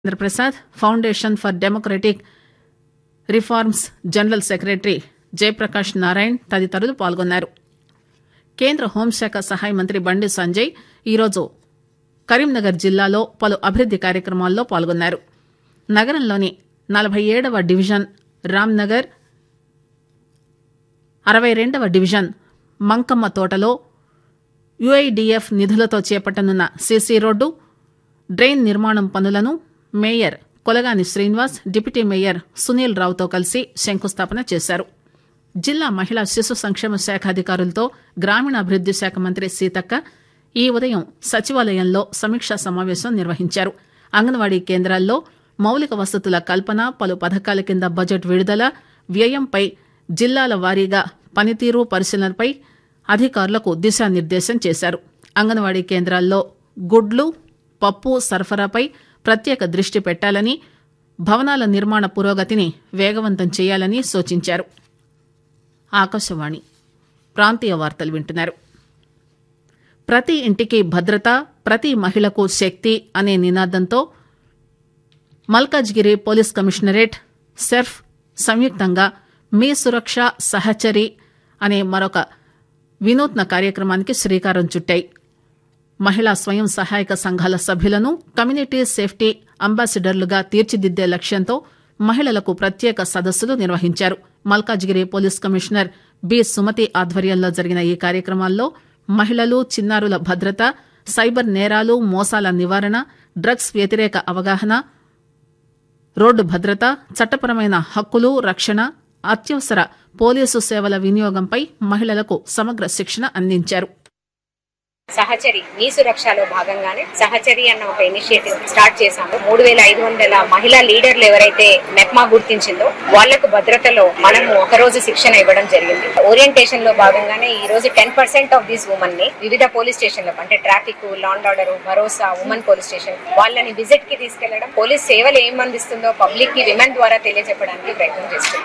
Rajendra Prasad foundation for democratic reforms general secretary Jayaprakash Narayan తదితరులు పాల్గొన్నారు కేంద్ర హోంశాఖ సహాయ మంత్రి బండి సంజయ్ ఈరోజు కరీంనగర్ జిల్లాలో పలు అభివృద్ది కార్యక్రమాల్లో పాల్గొన్నారు నగరంలోని నలభై ఏడవ డివిజన్ రామ్నగర్ అరవై రెండవ డివిజన్ మంకమ్మ తోటలో యుఐడిఎఫ్ నిధులతో చేపట్టనున్న సీసీ రోడ్డు డ్రెయిన్ నిర్మాణం పనులను mayor Kolagani Srinivas deputy mayor Sunil రావుతో కలిసి శంకుస్థాపన చేశారు జిల్లా మహిళా శిశు సంక్షేమ శాఖ అధికారులతో గ్రామీణాభివృద్ది శాఖ మంత్రి సీతక్క ఈ ఉదయం సచివాలయంలో సమీక్షా సమావేశం నిర్వహించారు అంగన్వాడీ కేంద్రాల్లో మౌలిక వసతుల కల్పన పలు పథకాల కింద బడ్జెట్ విడుదల వ్యయంపై జిల్లాల వారీగా పనితీరు పరిశీలనపై అధికారులకు దిశానిర్దేశం చేశారు అంగన్వాడీ కేంద్రాల్లో గుడ్లు పప్పు సరఫరాపై ప్రత్యేక దృష్టి పెట్టాలని భవనాల నిర్మాణ పురోగతిని వేగవంతం చేయాలని సూచించారు ఆకాశవాణి ప్రాంతీయ వార్తలు వింటున్నారు ప్రతి ఇంటికి భద్రత ప్రతి మహిళకు శక్తి అనే నినాదంతో మల్కాజ్గిరి పోలీస్ కమిషనరేట్ సెర్ఫ్ సంయుక్తంగా మీ సురక్ష సహచరి అనే మరొక వినూత్న కార్యక్రమానికి శ్రీకారం చుట్టాయి మహిళా స్వయం సహాయక సంఘాల సభ్యులను కమ్యూనిటీ సేఫ్టీ అంబాసిడర్లుగా తీర్చిదిద్దే లక్ష్యంతో మహిళలకు ప్రత్యేక సదస్సులు నిర్వహించారు Malkajgiri police commissioner B Sumathi ఆధ్వర్యంలో జరిగిన ఈ కార్యక్రమాల్లో మహిళలు చిన్నారుల భద్రత సైబర్ నేరాలు మోసాల నివారణ డ్రగ్స్ వ్యతిరేక అవగాహన రోడ్డు భద్రత చట్టపరమైన హక్కులు రక్షణ అత్యవసర పోలీసు సేవల వినియోగంపై మహిళలకు సమగ్ర శిక్షణ అందించారు సహచరి నీ సురక్షలో భాగంగానే సహచరి అన్న ఒక ఇనిషియేటివ్ స్టార్ట్ చేశాము మూడు వేల ఐదు వందల మహిళా లీడర్లు ఎవరైతే మెప్మా గుర్తించిందో వాళ్లకు భద్రతలో మనము ఒక రోజు శిక్షణ ఇవ్వడం జరిగింది ఓరియంటేషన్ లో భాగంగానే ఈ రోజు ten percent of these women ని వివిధ పోలీస్ స్టేషన్లకు అంటే traffic law and order Bharosa women police station వాళ్ళని విజిట్ కి తీసుకెళ్లడం పోలీస్ సేవలు ఏం అందిస్తుందో పబ్లిక్ కి విమెన్ ద్వారా తెలియజెప్పడానికి ప్రయత్నం చేస్తున్నాం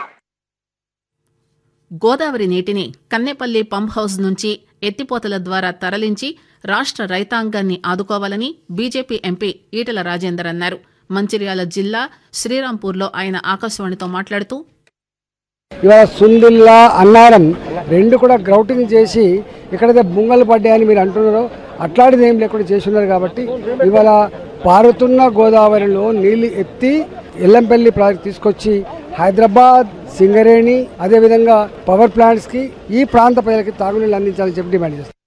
గోదావరి నీటిని కన్నెపల్లి పంప్ హౌస్ నుంచి ఎత్తిపోతల ద్వారా తరలించి రాష్ట రైతాంగాన్ని ఆదుకోవాలని బీజేపీ ఎంపీ ఈటల రాజేందర్ అన్నారు మంచిర్యాల జిల్లా శ్రీరాంపూర్లో ఆయన ఆకాశవాణితో మాట్లాడుతూ ఇవాళ సుందిల్లా అన్నారం రెండు కూడా గ్రౌటింగ్ చేసి ఎక్కడైతే బుంగలు పడ్డాయని మీరు అంటున్నారో అట్లాంటిది ఏం లేకుండా చేసి ఉన్నారు కాబట్టి ఇవాళ పారుతున్న గోదావరిలో నీళ్లు ఎత్తి ఎల్లంపల్లి ప్రాజెక్ట్ తీసుకొచ్చి హైదరాబాద్ సింగరేణి అదేవిధంగా పవర్ ప్లాంట్స్కి ఈ ప్రాంత ప్రజలకి తాగునీళ్ళు అందించాలని చెప్పి డిమాండ్ చేస్తారు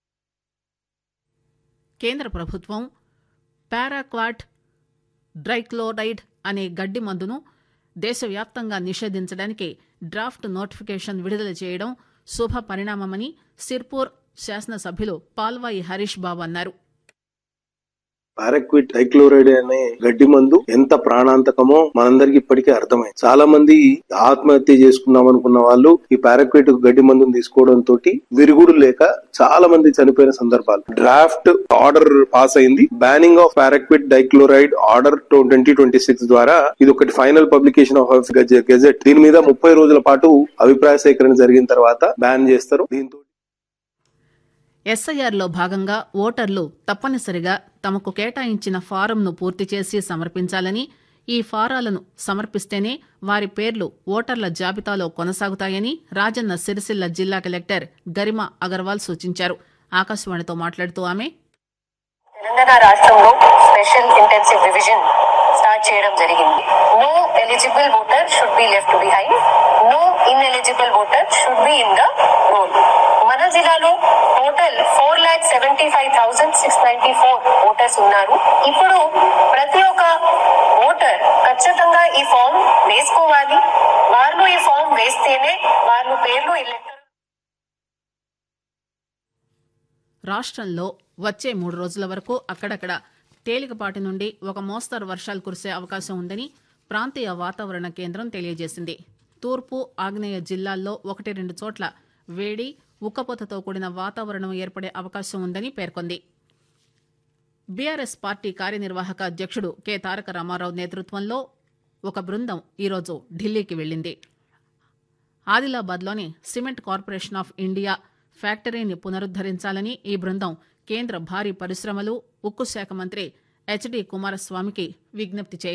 కేంద్ర ప్రభుత్వం పారాక్వాట్ డ్రైక్లోరైడ్ అనే గడ్డి మందును దేశవ్యాప్తంగా నిషేధించడానికి డ్రాఫ్ట్ నోటిఫికేషన్ విడుదల చేయడం శుభ పరిణామమని సిర్పూర్ శాసనసభ్యులు పాల్వాయి హరీష్ బాబు అన్నారు పారాక్విట్ డైక్లోరైడ్ అనే గడ్డి మందు ఎంత ప్రాణాంతకమో మనందరికి ఇప్పటికే అర్థమైంది చాలా మంది ఆత్మహత్య చేసుకుందాం అనుకున్న వాళ్ళు ఈ పారాక్విట్ గడ్డి మందుని తీసుకోవడం తోటి విరుగుడు లేక చాలా మంది చనిపోయిన సందర్భాలు డ్రాఫ్ట్ ఆర్డర్ పాస్ అయింది banning of paraquat dichloride order twenty twenty six ద్వారా ఇది ఒకటి ఫైనల్ పబ్లికేషన్ ఆఫ్ గెజెట్ దీని మీద ముప్పై రోజుల పాటు అభిప్రాయ సేకరణ జరిగిన తర్వాత బ్యాన్ చేస్తారు దీంతో ఎస్ఐఆర్లో భాగంగా ఓటర్లు తప్పనిసరిగా తమకు కేటాయించిన ఫారంను పూర్తి చేసి సమర్పించాలని ఈ ఫారాలను సమర్పిస్తేనే వారి పేర్లు ఓటర్ల జాబితాలో కొనసాగుతాయని రాజన్న సిరిసిల్ల జిల్లా కలెక్టర్ గరిమా అగర్వాల్ సూచించారు ఆకాశవాణితో మాట్లాడుతూ ఆమె తెలంగాణ రాష్ట్రంలో స్పెషల్ ఇంటెన్సివ్ రివిజన్ స్టార్ట్ చేయడం జరిగింది no eligible voter should be left behind no in eligible voter should be in the roll మన జిల్లాలో total four lakh seventy five thousand six ninety four voters ఉన్నారు ఇప్పుడు ప్రతి ఒక్క ఓటర్ ఖచ్చితంగా ఈ ఫామ్ వేసుకోవాలి వాళ్ళు ఈ ఫామ్ వేస్తేనే వాళ్ళు పేర్లు ఎలక్టర్ రాష్ట్రంలో వచ్చే మూడు రోజుల వరకు అక్కడక్కడ తేలికపాటి నుండి ఒక మోస్తరు వర్షాలు కురిసే అవకాశం ఉందని ప్రాంతీయ వాతావరణ కేంద్రం తెలియజేసింది తూర్పు ఆగ్నేయ జిల్లాల్లో ఒకటి రెండు చోట్ల వేడి ఉక్కపోతతో కూడిన వాతావరణం ఏర్పడే అవకాశం ఉందని పేర్కొంది బీఆర్ఎస్ పార్టీ కార్యనిర్వాహక అధ్యక్షుడు కె తారక రామారావు నేతృత్వంలో ఒక బృందం ఈరోజు ఢిల్లీకి వెళ్లింది ఆదిలాబాద్లోని సిమెంట్ కార్పొరేషన్ ఆఫ్ ఇండియా ఫ్యాక్టరీని పునరుద్దరించాలని ఈ బృందం కేంద్ర భారీ పరిశ్రమలు ఉక్కు శాఖ మంత్రి హెచ్డి కుమారస్వామికి విజ్ఞప్తి చేశారు